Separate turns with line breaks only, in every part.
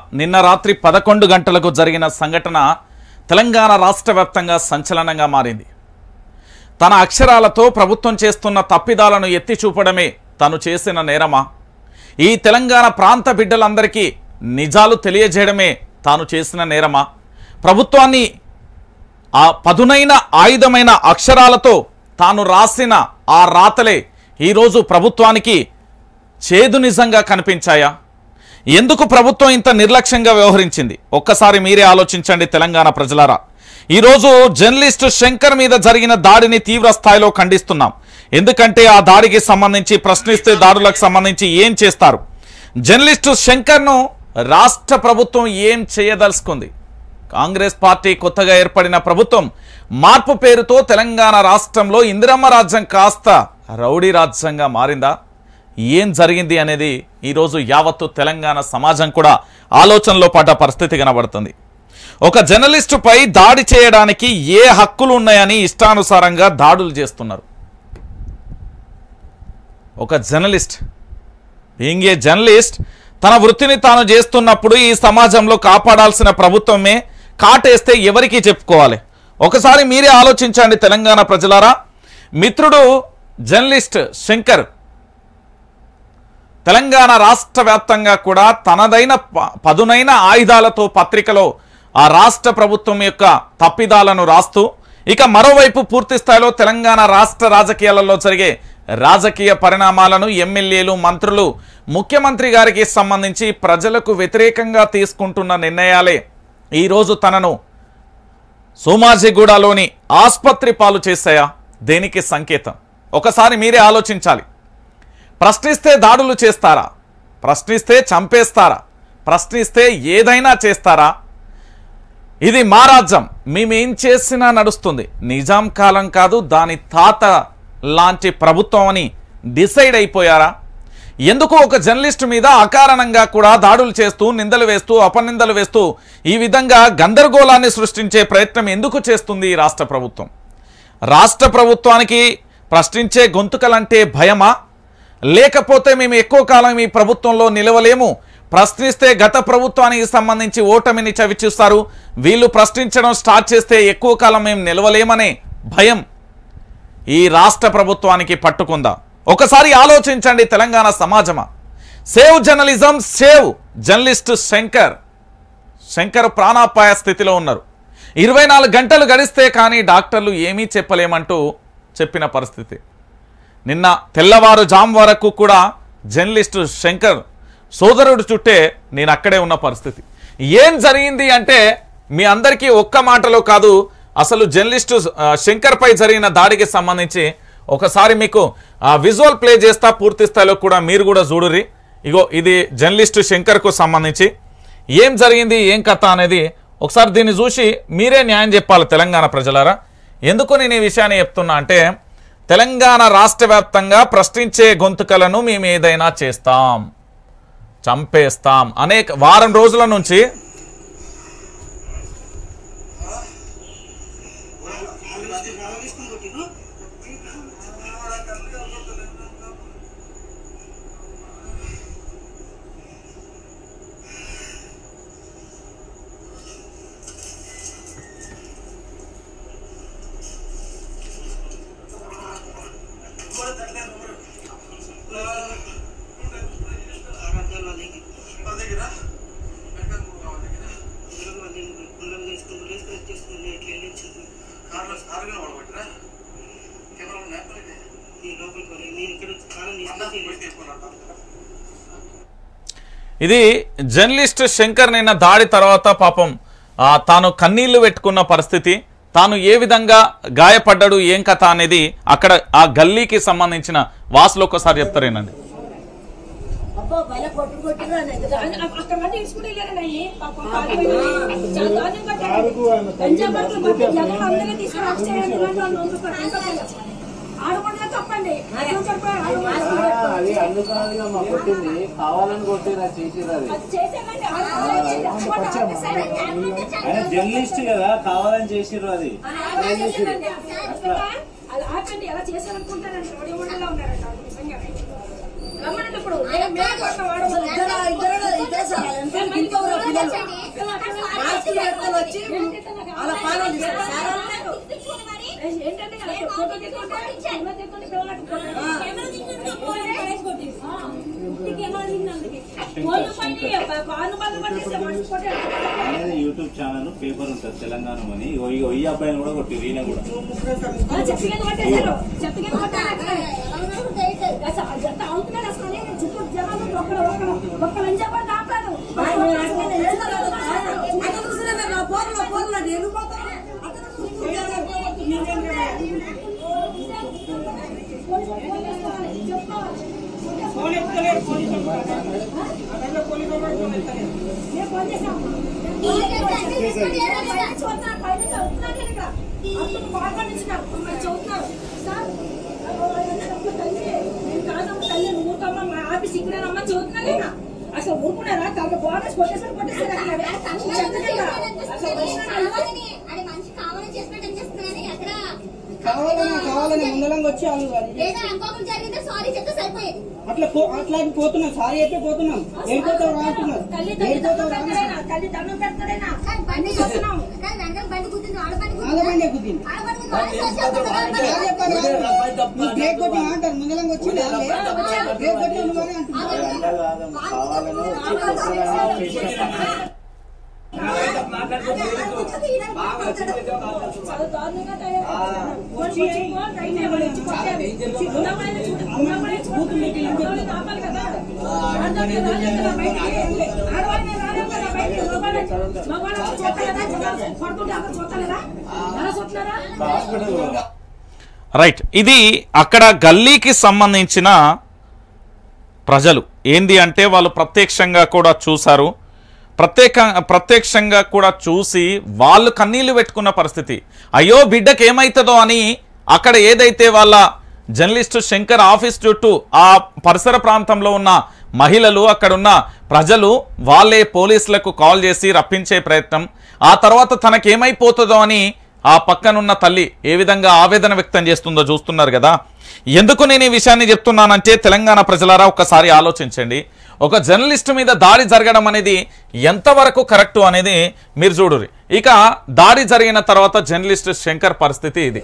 నిన్న రాత్రి పదకొండు గంటలకు జరిగిన సంఘటన తెలంగాణ రాష్ట్ర వ్యాప్తంగా సంచలనంగా మారింది తన అక్షరాలతో ప్రభుత్వం చేస్తున్న తప్పిదాలను ఎత్తి చూపడమే తను చేసిన నేరమా ఈ తెలంగాణ ప్రాంత బిడ్డలందరికీ నిజాలు తెలియజేయడమే తాను చేసిన నేరమా ప్రభుత్వాన్ని ఆ పదునైన ఆయుధమైన అక్షరాలతో తాను రాసిన ఆ రాతలే ఈరోజు ప్రభుత్వానికి చేదు నిజంగా కనిపించాయా ఎందుకు ప్రభుత్వం ఇంత నిర్లక్ష్యంగా వ్యవహరించింది ఒక్కసారి మీరే ఆలోచించండి తెలంగాణ ప్రజలారా ఈరోజు జర్నలిస్టు శంకర్ మీద జరిగిన దాడిని తీవ్ర స్థాయిలో ఖండిస్తున్నాం ఎందుకంటే ఆ దాడికి సంబంధించి ప్రశ్నిస్తే దాడులకు సంబంధించి ఏం చేస్తారు జర్నలిస్టు శంకర్ను రాష్ట్ర ప్రభుత్వం ఏం చేయదలుచుకుంది కాంగ్రెస్ పార్టీ కొత్తగా ఏర్పడిన ప్రభుత్వం మార్పు పేరుతో తెలంగాణ రాష్ట్రంలో ఇందిరమ్మ రాజ్యం కాస్త రౌడీ రాజ్యంగా మారిందా ఏం జరిగింది అనేది ఈరోజు యావత్తు తెలంగాణ సమాజం కూడా ఆలోచనలో పడ్డ పరిస్థితి కనబడుతుంది ఒక జర్నలిస్టుపై దాడి చేయడానికి ఏ హక్కులు ఉన్నాయని ఇష్టానుసారంగా దాడులు చేస్తున్నారు ఒక జర్నలిస్ట్ బీయింగ్ ఏ జర్నలిస్ట్ తన వృత్తిని తాను చేస్తున్నప్పుడు ఈ సమాజంలో కాపాడాల్సిన ప్రభుత్వమే కాటేస్తే ఎవరికి చెప్పుకోవాలి ఒకసారి మీరే ఆలోచించండి తెలంగాణ ప్రజలారా మిత్రుడు జర్నలిస్ట్ శంకర్ తెలంగాణ రాష్ట్ర వ్యాప్తంగా కూడా తనదైన ప- పదునైన ఆయుధాలతో పత్రికలో ఆ రాష్ట్ర ప్రభుత్వం యొక్క తప్పిదాలను రాస్తూ ఇక మరోవైపు పూర్తి స్థాయిలో తెలంగాణ రాష్ట్ర రాజకీయాలలో జరిగే రాజకీయ పరిణామాలను ఎమ్మెల్యేలు మంత్రులు ముఖ్యమంత్రి గారికి సంబంధించి ప్రజలకు వ్యతిరేకంగా తీసుకుంటున్న నిర్ణయాలే ఈరోజు తనను సోమాజిగూడలోని ఆస్పత్రి పాలు చేశాయా దేనికి సంకేతం ఒకసారి మీరే ఆలోచించాలి ప్రశ్నిస్తే దాడులు చేస్తారా ప్రశ్నిస్తే చంపేస్తారా ప్రశ్నిస్తే ఏదైనా చేస్తారా ఇది మా రాజ్యం మేమేం చేసినా నడుస్తుంది నిజాం కాలం కాదు దాని తాత లాంటి ప్రభుత్వం అని డిసైడ్ అయిపోయారా ఎందుకు ఒక జర్నలిస్ట్ మీద అకారణంగా కూడా దాడులు చేస్తూ నిందలు వేస్తూ అపనిందలు వేస్తూ ఈ విధంగా గందరగోళాన్ని సృష్టించే ప్రయత్నం ఎందుకు చేస్తుంది ఈ రాష్ట్ర ప్రభుత్వం రాష్ట్ర ప్రభుత్వానికి ప్రశ్నించే గొంతుకలంటే భయమా లేకపోతే మేము ఎక్కువ కాలం ఈ ప్రభుత్వంలో నిలవలేము ప్రశ్నిస్తే గత ప్రభుత్వానికి సంబంధించి ఓటమిని చవిచూస్తారు వీళ్ళు ప్రశ్నించడం స్టార్ట్ చేస్తే ఎక్కువ కాలం మేము నిలవలేమనే భయం ఈ రాష్ట్ర ప్రభుత్వానికి పట్టుకుందా ఒకసారి ఆలోచించండి తెలంగాణ సమాజమా save journalism save journalist Shankar Shankar ప్రాణాపాయ స్థితిలో ఉన్నారు ఇరవై నాలుగు గంటలు గడిస్తే కానీ డాక్టర్లు ఏమీ చెప్పలేమంటూ చెప్పిన పరిస్థితి నిన్న తెల్లవారుజాము వరకు కూడా జర్నలిస్టు శంకర్ సోదరుడు చుట్టే నేను అక్కడే ఉన్న పరిస్థితి ఏం జరిగింది అంటే మీ అందరికీ ఒక్క మాటలో కాదు అసలు జర్నలిస్టు ఆ, శంకర్పై జరిగిన దాడికి సంబంధించి ఒకసారి మీకు ఆ విజువల్ ప్లే చేస్తా పూర్తి స్థాయిలో కూడా మీరు కూడా చూడుర్రి ఇగో ఇది జర్నలిస్టు శంకర్కు సంబంధించి ఏం జరిగింది ఏం కథ అనేది ఒకసారి దీన్ని చూసి మీరే న్యాయం చెప్పాలి తెలంగాణ ప్రజలారా ఎందుకు నేను ఈ విషయాన్ని చెప్తున్నా అంటే తెలంగాణ రాష్ట్ర వ్యాప్తంగా ప్రశ్నించే గొంతుకలను మేము ఏదైనా చేస్తాం చంపేస్తాం అనేక వారం రోజుల నుంచి ఇది జర్నలిస్ట్ శంకర్ నిన్న దాడి తర్వాత పాపం ఆ, తాను కన్నీళ్లు పెట్టుకున్న పరిస్థితి తాను ఏ విధంగా గాయపడ్డాడు ఏం కథ అనేది అక్కడ ఆ గల్లీకి సంబంధించిన వాసులు ఒక్కసారి చెప్తారేనండి
అబ్బో బయట కొట్టు కొట్టిరు అనేది
అక్కడ మంది తీసుకుని వెళ్ళారండి అయ్యి పాపం పారిపోయింది. చాలా దారుణంగా కొట్టారు. గంజా బాటిల్ కొట్టి జనం అందరినీ తీసుకుని అరెస్ట్ చేయండి. ఇలాంటి వాళ్ళు నోరు కొట్టండి. ఆడకుండా తప్పండి అర్థం చెప్పారు. ఆడకుండా
అది అందుకాదుగా మా కొట్టింది కావాలని కొట్టిరా చేసిర్రు అది
అది చేసేయండి. ఆడకుండా చేసేయండి.
ఆయన జర్నలిస్ట్ కదా కావాలని చేసిర్రు అది
అలా చేసేయండి. అది ఆపండి ఎలా చేశారనుకుంటారండి రోడ్డు మండలంలో ఉన్నారంట వాళ్ళు నిజంగానే. రమ్మనండి ఇప్పుడు మేము- మేము కొట్టిన వాడు
ఇద్దరు ఇద్దరు ఇద్దరు సార్ ఎంత ఇంట్లో పిల్లలు చేతులు పెట్టుకొని వచ్చి అలా పానం తీస్తారు సార్
ఏంటంటే ఫోటో తీసుకుంటే కెమెరా తీసుకుంటే పిల్లలకు ఫోన్ పైన కాను బంద్ పట్టేస్తే మనిషి కొట్టాడు
అనేది యూట్యూబ్ ఛానల్ పేపర్ ఉంటుంది తెలంగాణ అని ఇగో ఇగో ఈ అబ్బాయిని కూడా కొట్టి ఈయన కూడా
చెత్తగా కొట్టేశారు చెత్తగా కొట్టారు అసలు చెత్త అవుతున్నాడు అసలు చుట్టూ జనాలు ఒక్కడు ఒక్కడు ఒక్కడు అని చెప్పండి ఆపలేదు
అక్కడ చూసినా నా పోర్లో పోర్లో నేను వెళ్ళిపోతాను అక్కడ
అసలు ఊరుకున్నారా కాక బోనస్ కొట్టేసారు కొట్టేసారు అసలు
అది మనిషి కావాలని చేసినట్టు ఏం చేస్తున్నారని అక్కడ
కావాలని కావాలని ముందలంగా వచ్చి వాళ్ళు అది
లేదా ఇంకొకరు జరిగితే సారీ చెప్తే సరిపోయేది
అట్లా పో- అట్లా పోతున్నాం సారీ అయితే పోతున్నాం వెళ్ళిపోతావు రా అంటున్నారు
తల్లి తల్లి
వెళ్ళిపోతావు
దండం
రా
పెడతాడైనా తల్లి దండం పెడతాడైనా
కానీ బండి
చూస్తున్నాం.
కానీ వెనకాల బండి కుదింది ఆడ బండి
వాళ్ళ బండే కుదింది
ఆడ బండి కుదింది వాళ్ళు వచ్చేస్తారు.
ఎలా చెప్పాలి నువ్వు బ్రేక్ కొట్టి అంటారు ముందలంగా వచ్చి వాళ్ళే బ్రేక్ కొట్టి నువ్వని అంటున్నారు
అంతా కాదమ్మా కావాలని వచ్చి కొట్టరా చేసిన
చాలా దారుణంగా తయారయ్యారు. ఫోన్ వచ్చి ఫోన్ రైట్ ఎవరు వచ్చి కొట్టారు. ఉన్నవాళ్ళని చూడు, ఉన్నవాళ్ళని చూడు. ఉన్నవాళ్ళని ఆపాలి కదా. ఆడవాళ్ళని రాలేదు కదా బయటికి. ఆడవాళ్ళని రాలేదు కదా బయటికి. మగవాళ్ళని- మగవాళ్ళని చూడలేదా? జనాలు కొడుతుంటే అందరూ చూడలేదా? ఎలా చూస్తున్నారా?
హాస్పిటల్
రైట్ ఇది అక్కడ గల్లీకి సంబంధించిన ప్రజలు ఏంది అంటే వాళ్ళు ప్రత్యక్షంగా కూడా చూశారు ప్రత్యేక ప్రత్యక్షంగా కూడా చూసి వాళ్ళు కన్నీళ్లు పెట్టుకున్న పరిస్థితి అయ్యో బిడ్డకి ఏమవుతుందో అని అక్కడ ఏదైతే వాళ్ళ జర్నలిస్టు శంకర్ ఆఫీస్ చుట్టూ ఆ పరిసర ప్రాంతంలో ఉన్న మహిళలు అక్కడున్న ప్రజలు వాళ్ళే పోలీసులకు కాల్ చేసి రప్పించే ప్రయత్నం ఆ తర్వాత తనకేమైపోతుందో అని ఆ పక్కనున్న తల్లి ఏ విధంగా ఆవేదన వ్యక్తం చేస్తుందో చూస్తున్నారు కదా ఎందుకు నేను ఈ విషయాన్ని చెప్తున్నానంటే తెలంగాణ ప్రజలారా ఒక్కసారి ఆలోచించండి ఒక జర్నలిస్ట్ మీద దాడి జరగడం అనేది ఎంతవరకు కరెక్టు అనేది మీరు చూడురి ఇక దాడి జరిగిన తర్వాత జర్నలిస్ట్ శంకర్ పరిస్థితి ఇది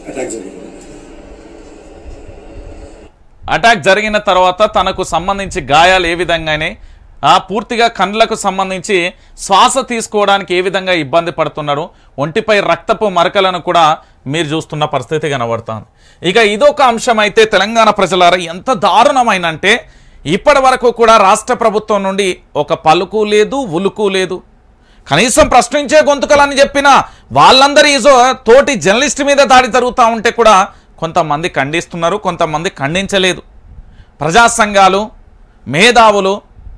అటాక్ జరిగిన తర్వాత తనకు సంబంధించి గాయాలు ఏ విధంగానే ఆ పూర్తిగా కండ్లకు సంబంధించి శ్వాస తీసుకోవడానికి ఏ విధంగా ఇబ్బంది పడుతున్నారు ఒంటిపై రక్తపు మరకలను కూడా మీరు చూస్తున్న పరిస్థితి కనబడుతుంది ఇక ఇదొక అంశం అయితే తెలంగాణ ప్రజలారా ఎంత దారుణమైన అంటే ఇప్పటి వరకు కూడా రాష్ట్ర ప్రభుత్వం నుండి ఒక పలుకు లేదు ఉలుకు లేదు కనీసం ప్రశ్నించే గొంతుకలని చెప్పిన వాళ్ళందరి ఇజో తోటి జర్నలిస్ట్ మీద దాడి జరుగుతూ ఉంటే కూడా కొంతమంది ఖండిస్తున్నారు కొంతమంది ఖండించలేదు ప్రజా సంఘాలు మేధావులు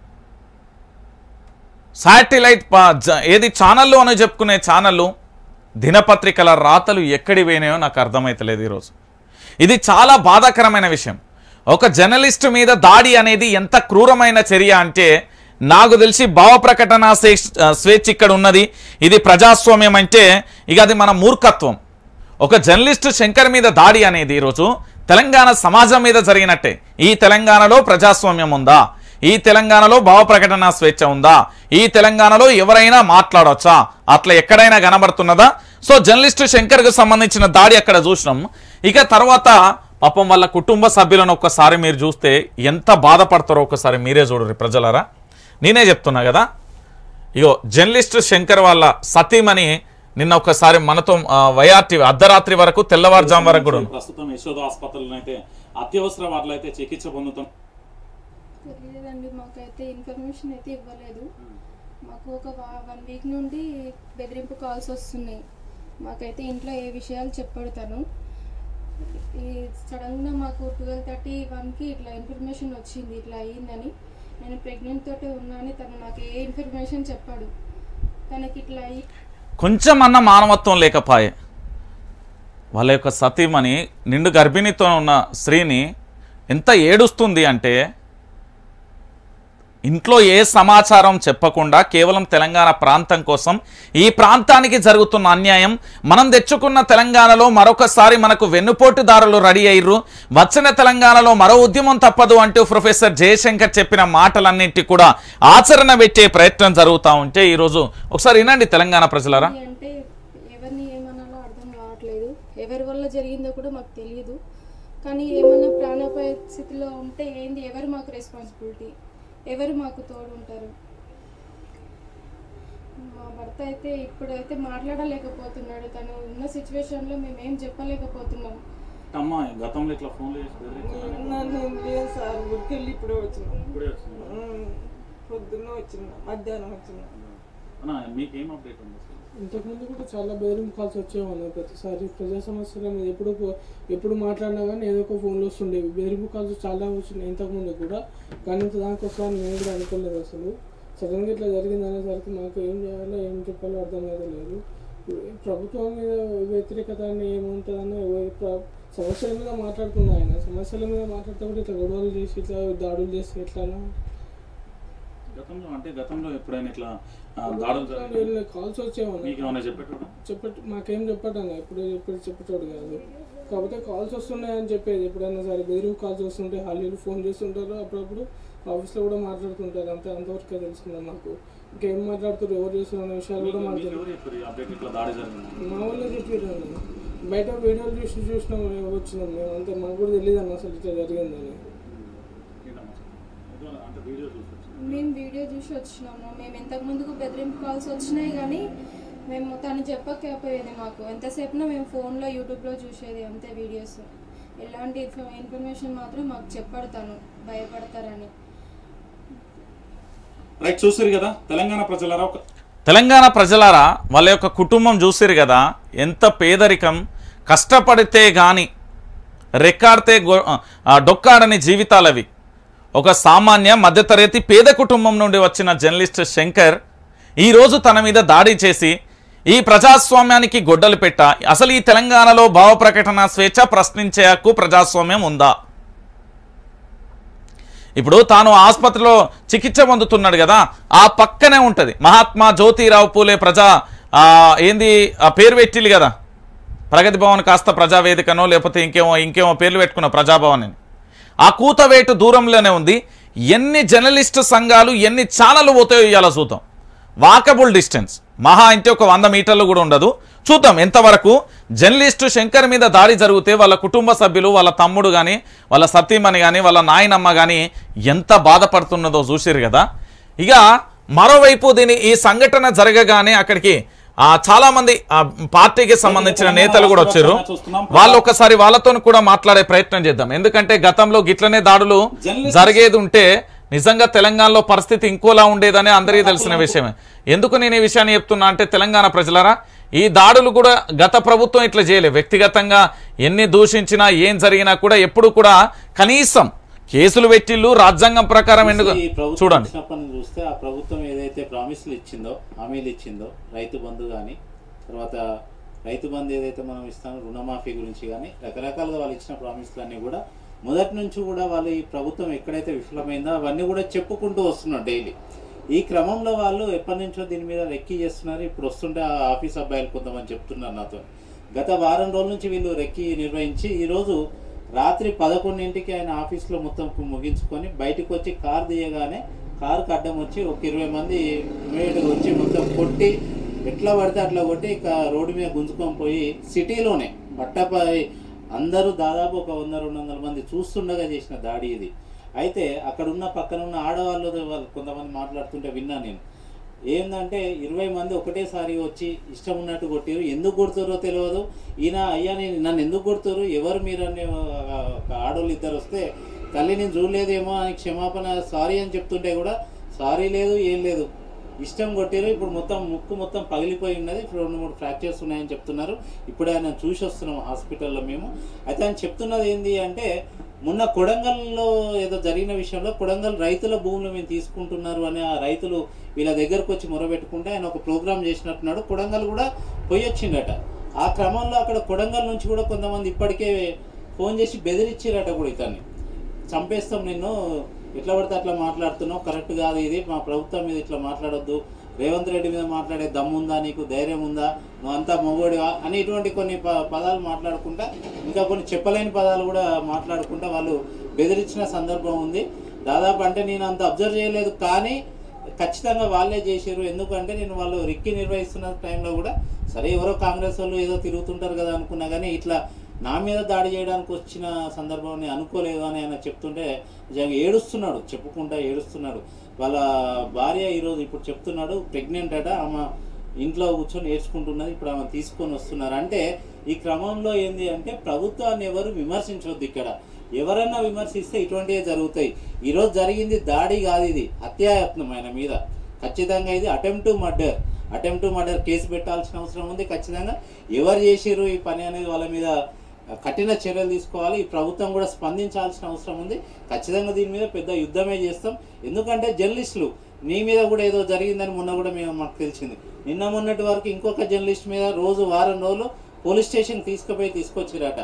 శాటిలైట్ ప- జ- ఏది ఛానళ్ళు అని చెప్పుకునే ఛానళ్ళు దినపత్రికల రాతలు ఎక్కడి పోయినాయో నాకు అర్థమైతలేదు ఈరోజు ఇది చాలా బాధాకరమైన విషయం ఒక జర్నలిస్ట్ మీద దాడి అనేది ఎంత క్రూరమైన చర్య అంటే నాకు తెలిసి భావ ప్రకటన స్వేచ్ఛ స్వేచ్ఛ ఇక్కడ ఉన్నది ఇది ప్రజాస్వామ్యం అంటే ఇక అది మన మూర్ఖత్వం ఒక జర్నలిస్టు శంకర్ మీద దాడి అనేది ఈరోజు తెలంగాణ సమాజం మీద జరిగినట్టే ఈ తెలంగాణలో ప్రజాస్వామ్యం ఉందా ఈ తెలంగాణలో భావ ప్రకటన స్వేచ్ఛ ఉందా ఈ తెలంగాణలో ఎవరైనా మాట్లాడవచ్చా అట్లా ఎక్కడైనా కనబడుతున్నదా సో జర్నలిస్టు శంకర్కు సంబంధించిన దాడి అక్కడ చూసినాం ఇక తర్వాత పాపం వాళ్ళ కుటుంబ సభ్యులను ఒక్కసారి మీరు చూస్తే ఎంత బాధపడతారో ఒకసారి మీరే చూడరు ప్రజలరా నేనే చెప్తున్నా కదా ఇగో జర్నలిస్ట్ శంకర్ వాళ్ళ సతీమణి నిన్న ఒకసారి మనతో ఆ, వైఆర్టీ అర్ధరాత్రి వరకు తెల్లవారుజాము వరకు కూడా ఉంది.
ప్రస్తుతం యశోద ఆసుపత్రిలో అయితే అత్యవసర వార్డులో అయితే చికిత్స పొందుతాం
తెలియదండి మాకైతే ఇన్ఫర్మేషన్ అయితే ఇవ్వలేదు మాకు ఒక వన్ వీక్ నుండి బెదిరింపు కాల్స్ వస్తున్నాయి మాకైతే ఇంట్లో ఏ విషయాలు చెప్పాడు తను ఈ సడన్గా మాకు ట్వెల్వ్ థర్టీ వన్కి ఇట్లా ఇన్ఫర్మేషన్ వచ్చింది ఇట్లా అయ్యిందని నేను ప్రెగ్నెంట్ తోటే ఉన్నా అని తను నాకు ఏ ఇన్ఫర్మేషన్ చెప్పాడు తనకి ఇట్లా అయ్యి
కొంచెం అన్న మానవత్వం లేకపాయే వాళ్ళ యొక్క సతీమణి నిండు గర్భిణితో ఉన్న స్త్రీని ఎంత ఏడుస్తుంది అంటే ఇంట్లో ఏ సమాచారం చెప్పకుండా కేవలం తెలంగాణ ప్రాంతం కోసం ఈ ప్రాంతానికి జరుగుతున్న అన్యాయం మనం తెచ్చుకున్న తెలంగాణలో మరొకసారి మనకు వెన్నుపోటుదారులు రెడీ అయ్యారు వచ్చిన తెలంగాణలో మరో ఉద్యమం తప్పదు అంటూ ప్రొఫెసర్ జయశంకర్ చెప్పిన మాటలన్నింటి కూడా ఆచరణ పెట్టే ప్రయత్నం జరుగుతూ ఉంటే ఈరోజు ఒకసారి వినండి తెలంగాణ ప్రజలరా
ఇది అంటే ఎవరిని ఏమనాలో అర్థం కావట్లేదు ఎవరి వల్ల జరిగిందో కూడా మాకు తెలియదు కానీ ఏమన్నా ప్రాణాపాయ స్థితిలో ఉంటే ఏంది ఎవరు మాకు రెస్పాన్సిబిలిటీ ఎవరు మాకు తోడు ఉంటారు మా భర్త అయితే ఇప్పుడైతే మాట్లాడలేకపోతున్నాడు తను ఉన్న సిచ్యువేషన్లో మేము ఏం చెప్పలేకపోతున్నాం
అమ్మ గతంలో ఇట్లా ఫోన్లు చేసి బెదిరించారా?
నన్ను లేదు సార్ ఊరికెళ్ళి ఇప్పుడే వచ్చిన
ఇప్పుడే వచ్చిందా?
పొద్దున్న వచ్చిన మధ్యాహ్నం వచ్చిన
అన్న మీకేం అప్డేట్ ఉంది అసలు?
ఇంతకుముందు కూడా చాలా బెదిరింపు కాల్స్ వచ్చేవన్న ప్రతిసారి ప్రజా సమస్యల మీద ఎప్పుడు పో- ఎప్పుడు మాట్లాడినా కానీ ఏదో ఒక ఫోన్లు వస్తుండేవి బెదిరింపు కాల్స్ చాలా వచ్చినాయి ఇంతకుముందు కూడా కానీ ఇంత దానికి వస్తాను నేను కూడా అనుకోలేదు అసలు సడన్గా ఇట్లా జరిగింది అనేసరికి మాకు ఏం చేయాలో ఏం చెప్పాలో అర్థం లేదు ప్రభుత్వం మీద వ్యతిరేకత అని ఏముంటుందని ఎవరి ప్ర- సమస్యల మీద మాట్లాడుతున్నా ఆయన సమస్యల మీద మాట్లాడితే కూడా ఇట్లా గొడవలు చేసి ఇట్లా దాడులు చేసి ఎట్లానా
గతంలో అంటే గతంలో ఎప్పుడైనా ఇట్లా ఆ, దాడులు జరిగినాయి
కాల్స్ వచ్చేవన్నా
మీకు ఏమైనా చెప్పేటోడా
చెప్పట్ మాకేం చెప్పటన్నా ఎప్పుడు ఎప్పుడు చెప్పేటోడు కాదు కాకపోతే కాల్స్ వస్తున్నాయని చెప్పేది ఎప్పుడైనా సరే బెదిరింపు కాల్స్ వస్తుంటే హాలీలు ఫోన్ చేస్తుంటారు అప్పుడప్పుడు ఆఫీస్లో కూడా మాట్లాడుతుంటారు అంతే అంతవరకే తెలుసుకున్నాం మాకు ఇంకేం మాట్లాడుతారు ఎవరు చేస్తున్న విషయాలు కూడా
మీకు
మాట్లాడుతారు
ఎవరు చెప్పారు ఈ అప్డేట్ ఇట్లా దాడి జరిగింది
మా వాళ్ళే చెప్పారు బయట వీడియోలు చూసి చూసినాం మేము వచ్చినాం మేము అంతే మాకు కూడా తెలియదు అన్న అసలు ఇట్లా జరిగిందని
ఏంటమ్మా ఏదో అంటే వీడియో చూసి వచ్చింది.
మేము వీడియో చూసి వచ్చినాము మేము ఇంతకు ముందుకు బెదిరింపు కాల్స్ వచ్చినాయి కానీ మేము తను చెప్పకపోయేది మాకు ఎంతసేపున మేము ఫోన్లో యూట్యూబ్లో చూసేది అంతే వీడియోస్ ఎలాంటి ఇన్ఫ- ఇన్ఫర్మేషన్ మాత్రం మాకు చెప్పడు తను భయపడతారని
రైట్ చూసారు కదా తెలంగాణ ప్రజలారా ఒక
తెలంగాణ ప్రజలారా వాళ్ళ యొక్క కుటుంబం చూసిరు కదా ఎంత పేదరికం కష్టపడితే గాని రెక్కాడితే గొ- ఆ, డొక్కాడని జీవితాలవి ఒక సామాన్య మధ్యతరగతి పేద కుటుంబం నుండి వచ్చిన జర్నలిస్ట్ శంకర్ ఈరోజు తన మీద దాడి చేసి ఈ ప్రజాస్వామ్యానికి గొడ్డలు పెట్ట అసలు ఈ తెలంగాణలో భావ ప్రకటన స్వేచ్ఛ ప్రశ్నించే హక్కు ప్రజాస్వామ్యం ఉందా ఇప్పుడు తాను ఆసుపత్రిలో చికిత్స పొందుతున్నాడు కదా ఆ పక్కనే ఉంటుంది మహాత్మా జ్యోతిరావు పూలే ప్రజా ఆ, ఏంది ఆ పేరు పెట్టిల్లు కదా ప్రగతి భవన్ కాస్త ప్రజావేదికనో లేకపోతే ఇంకేమో ఇంకేమో పేర్లు పెట్టుకున్న ప్రజాభవన్ అని ఆ కూతవేటు దూరంలోనే ఉంది ఎన్ని జర్నలిస్టు సంఘాలు ఎన్ని ఛానళ్ళు పోతాయో ఇవాళ చూద్దాం వాకబుల్ డిస్టెన్స్ మహా అంటే ఒక వంద మీటర్లు కూడా ఉండదు చూద్దాం ఎంతవరకు జర్నలిస్టు శంకర్ మీద దాడి జరిగితే వాళ్ళ కుటుంబ సభ్యులు వాళ్ళ తమ్ముడు కానీ వాళ్ళ సతీమణి కానీ వాళ్ళ నాయనమ్మ కానీ ఎంత బాధపడుతున్నదో చూసిరు కదా ఇక మరోవైపు దీని ఈ సంఘటన జరగగానే అక్కడికి ఆ చాలా మంది ఆ పార్టీకి సంబంధించిన నేతలు కూడా వచ్చారు వాళ్ళు ఒకసారి వాళ్ళతో కూడా మాట్లాడే ప్రయత్నం చేద్దాం ఎందుకంటే గతంలో గిట్లనే దాడులు జరిగేది ఉంటే నిజంగా తెలంగాణలో పరిస్థితి ఇంకోలా ఉండేదని అందరికీ తెలిసిన విషయమే ఎందుకు నేను ఈ విషయాన్ని చెప్తున్నా అంటే తెలంగాణ ప్రజలారా ఈ దాడులు కూడా గత ప్రభుత్వం ఇట్లా చేయలేదు వ్యక్తిగతంగా ఎన్ని దూషించినా ఏం జరిగినా కూడా ఎప్పుడు కూడా కనీసం కేసులు పెట్టిళ్ళు రాజ్యాంగం ప్రకారం ఎందుకు
ఈ ప్రభుత్వం
చూడండి
వచ్చినప్పటి నుంచి చూస్తే ఆ ప్రభుత్వం ఏదైతే ప్రామిస్లు ఇచ్చిందో హామీలు ఇచ్చిందో రైతు బంధు కానీ తర్వాత రైతు బంధు ఏదైతే మనం ఇస్తామో రుణమాఫీ గురించి కానీ రకరకాలుగా వాళ్ళు ఇచ్చిన ప్రామిస్లు అన్నీ కూడా మొదటి నుంచి కూడా వాళ్ళు ఈ ప్రభుత్వం ఎక్కడైతే విఫలమైందో అవన్నీ కూడా చెప్పుకుంటూ వస్తున్నారు డైలీ ఈ క్రమంలో వాళ్ళు ఎప్పటి నుంచో దీని మీద రెక్కి చేస్తున్నారు ఇప్పుడు వస్తుంటే ఆ ఆఫీస్ అబ్బాయిలు కొంతమంది చెప్తున్నారు నాతో గత వారం రోజుల నుంచి వీళ్ళు రెక్కి నిర్వహించి ఈరోజు రాత్రి పదకొండింటికి ఆయన ఆఫీస్లో మొత్తం ముగించుకొని బయటకు వచ్చి కార్ తీయగానే కారుకి అడ్డం వచ్చి ఒక ఇరవై మంది ఇమీడియట్గా వచ్చి మొత్తం కొట్టి ఎట్లా పడితే అట్లా కొట్టి ఇక రోడ్డు మీద గుంజుకొని పోయి సిటీలోనే బట్టపై అందరూ దాదాపు ఒక వంద రెండు వందల మంది చూస్తుండగా చేసిన దాడి ఇది అయితే అక్కడ ఉన్న పక్కన ఉన్న ఆడవాళ్ళు వాళ్ళు కొంతమంది మాట్లాడుతుంటే విన్నా నేను ఏంటంటే ఇరవై మంది ఒకటేసారి వచ్చి ఇష్టం ఉన్నట్టు కొట్టారు ఎందుకు కొడుతారో తెలియదు ఈయన అయ్యా నేను నన్ను ఎందుకు కొడుతారు ఎవరు మీరు అనే ఆ, ఒక ఆడవాళ్ళు ఇద్దరు వస్తే తల్లి నేను చూడలేదేమో అని క్షమాపణ సారీ అని చెప్తుంటే కూడా సారీ లేదు ఏం లేదు ఇష్టం కొట్టారు ఇప్పుడు మొత్తం ముక్కు మొత్తం పగిలిపోయి ఉన్నది ఇప్పుడు రెండు మూడు ఫ్రాక్చర్స్ ఉన్నాయని చెప్తున్నారు ఇప్పుడు ఆయన చూసి వస్తున్నాం హాస్పిటల్లో మేము అయితే ఆయన చెప్తున్నది ఏంటి అంటే మొన్న కొడంగల్లో ఏదో జరిగిన విషయంలో కొడంగల్ రైతుల భూములు మేము తీసుకుంటున్నారు అని ఆ రైతులు వీళ్ళ దగ్గరకు వచ్చి మొరబెట్టుకుంటే ఆయన ఒక ప్రోగ్రామ్ చేసినట్టున్నాడు కొడంగల్ కూడా పోయి వచ్చిండట ఆ క్రమంలో అక్కడ కొడంగల్ నుంచి కూడా కొంతమంది ఇప్పటికే ఫోన్ చేసి బెదిరించారట కూడా ఇతన్ని చంపేస్తాం నిన్ను ఎట్లా పడితే అట్లా మాట్లాడుతున్నావు కరెక్ట్ కాదు ఇది మా ప్రభుత్వం మీద ఇట్లా మాట్లాడొద్దు రేవంత్ రెడ్డి మీద మాట్లాడే దమ్ముందా నీకు ధైర్యం ఉందా నువ్వు అంతా మొగోడివా అని ఇటువంటి కొన్ని ప- పదాలు మాట్లాడుకుంటా ఇంకా కొన్ని చెప్పలేని పదాలు కూడా మాట్లాడుకుంటా వాళ్ళు బెదిరించిన సందర్భం ఉంది దాదాపు అంటే నేను అంత అబ్జర్వ్ చేయలేదు కానీ ఖచ్చితంగా వాళ్ళే చేశారు ఎందుకంటే నేను వాళ్ళు రిక్కి నిర్వహిస్తున్న టైంలో కూడా సరే ఎవరో కాంగ్రెస్ వాళ్ళు ఏదో తిరుగుతుంటారు కదా అనుకున్నా కానీ ఇట్లా నా మీద దాడి చేయడానికి వచ్చిన సందర్భం నేను అనుకోలేదు అని ఆయన చెప్తుంటే నిజంగా ఏడుస్తున్నాడు చెప్పుకుంటా ఏడుస్తున్నాడు వాళ్ళ భార్య ఈరోజు ఇప్పుడు చెప్తున్నాడు ప్రెగ్నెంట్ అట ఆమె ఇంట్లో కూర్చొని నేర్చుకుంటున్నది ఇప్పుడు ఆమె తీసుకొని వస్తున్నారు అంటే ఈ క్రమంలో ఏంది అంటే ప్రభుత్వాన్ని ఎవరు విమర్శించవద్దు ఇక్కడ ఎవరన్నా విమర్శిస్తే ఇటువంటివే జరుగుతాయి ఈరోజు జరిగింది దాడి కాదు ఇది హత్యాయత్నం ఆయన మీద ఖచ్చితంగా ఇది attempt to murder attempt to murder case పెట్టాల్సిన అవసరం ఉంది ఖచ్చితంగా ఎవరు చేసిర్రు ఈ పని అనేది వాళ్ళ మీద కఠిన చర్యలు తీసుకోవాలి ఈ ప్రభుత్వం కూడా స్పందించాల్సిన అవసరం ఉంది ఖచ్చితంగా దీని మీద పెద్ద యుద్ధమే చేస్తాం ఎందుకంటే జర్నలిస్టులు నీ మీద కూడా ఏదో జరిగిందని మొన్న కూడా మేము మాకు తెలిసింది నిన్న మొన్నటి వరకు ఇంకొక జర్నలిస్ట్ మీద రోజు వారం రోజులు పోలీస్ స్టేషన్ తీసుకుపోయి తీసుకొచ్చిరట